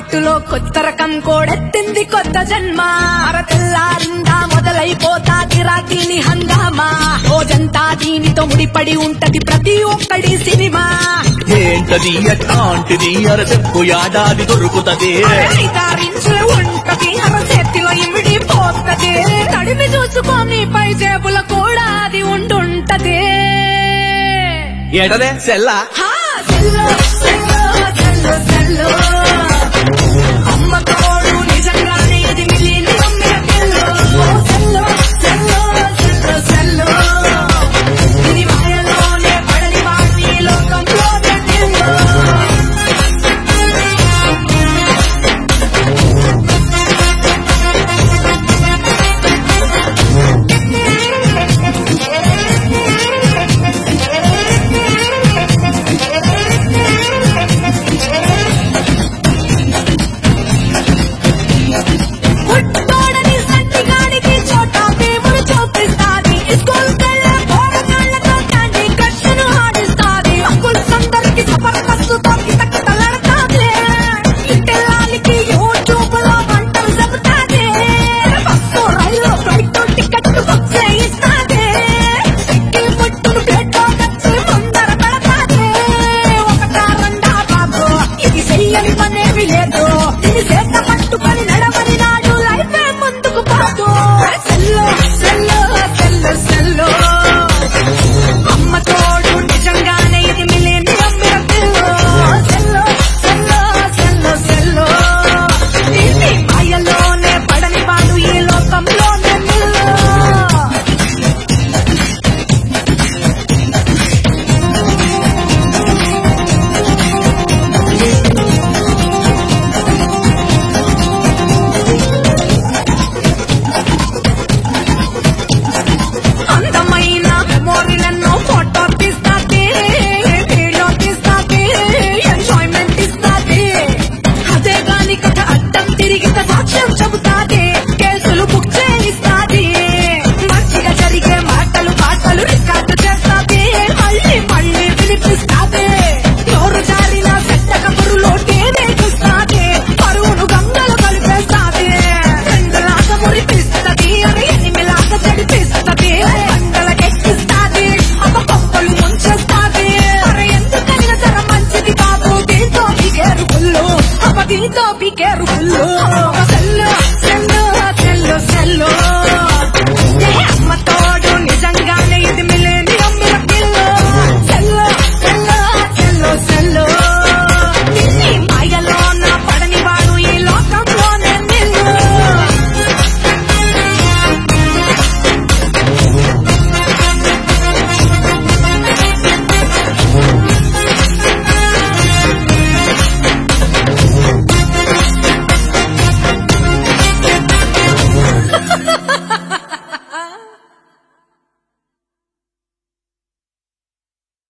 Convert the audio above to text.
కొట్టులో కొత్త రకం కోడెత్తింది కొత్త జన్మ అరతెల్లారిందా మొదలైపోతా గిరాకీని హంగామా రోజంతా దీనితో ముడిపడి ఉంటది ప్రతి ఒక్కడి సినిమా ఏంటది ఎట్లాంటిది అర చెప్పు యాడాది దొరుకుతది తారించే ఉంటది అరచేతిలో ఇమిడి పోతది తడిమి చూసుకొని పై జేబుల కూడా అది ఉండుంటది ఏటదే సెల్లా హా, సెల్లో, సెల్లో, సెల్లో, సెల్లో. అమ్మ తోడు నిజంగానే ఇది మిలీనియం మిరకిల్లో. సెల్లో, సెల్లో, సెల్లో, సెల్లో. ఇది మాయలోనే పడని వాడి లోకంలోనే నిల్లో. పుట్టోడని సంటిగాడికి చోటా దేవుడు చూపిస్తాది స్కూల్ కెళ్ళే పోరగాళ్ళతో క్యాండీ క్రష్ను ఆడిస్తాది అంకుల్ సందరికి జబర్దస్త్ కిటక్ తలడతాది ఇంటిల్లాలికి యూట్యూబ్ లో వంటలు చెబుతాది బస్సు రైలు ఫ్లైట్ టికెట్ బుక్ చేయిస్తాది ఎక్కి ముట్టును ప్లేట్ లో తెచ్చి ముందర పెడతాది ఒకటా రెండా బాబు ఇది చెయ్యని పనేమి లేదు ఇది చేత పట్టుకొని నడవని నాడు లైఫ్ ముందుకు పోదు సెల్లో సెల్లో సెల్లో సెల్లో అమ్మ తోడు నిజంగానే ఇది మిలీనియం మిరకిల్లో సెల్లో సెల్లో సెల్లో సెల్లో దీన్ని మాయలోనే పడని వాడు ఈ లోకంలోనే నిల్లో అందమైన మెమోరీలను ఫోటో తీస్తాది వీడియో తీస్తాది ఎంజాయ్మెంట్ ఇస్తాది అదే గాని కథ అడ్డం తిరిగిత సాక్ష్యం చెబుతాది కేసులు బుక్ చేయిస్తాది మంచిగా జరిగే మాటలు పాటలు రికార్డు చేస్తాది మళ్ళీ మళ్ళీ వినిపిస్తాది నోరు జారిన సెట్ట కబురులో టీవీ చూస్తాది పరువును గంగలు కలిపేస్తాది రెండులాగా మురిపిస్తది అని ఎనిమిలాగా చెడిపిస్తది మండలకెక్కిస్తాది అమ్మ పప్పులు ముంచేస్తాది అరే ఎందుకైనా జర మంచిది బాబు దీంతో పీకేరు పుల్లు అమ్మ దీంతో పీకేరు పుల్లు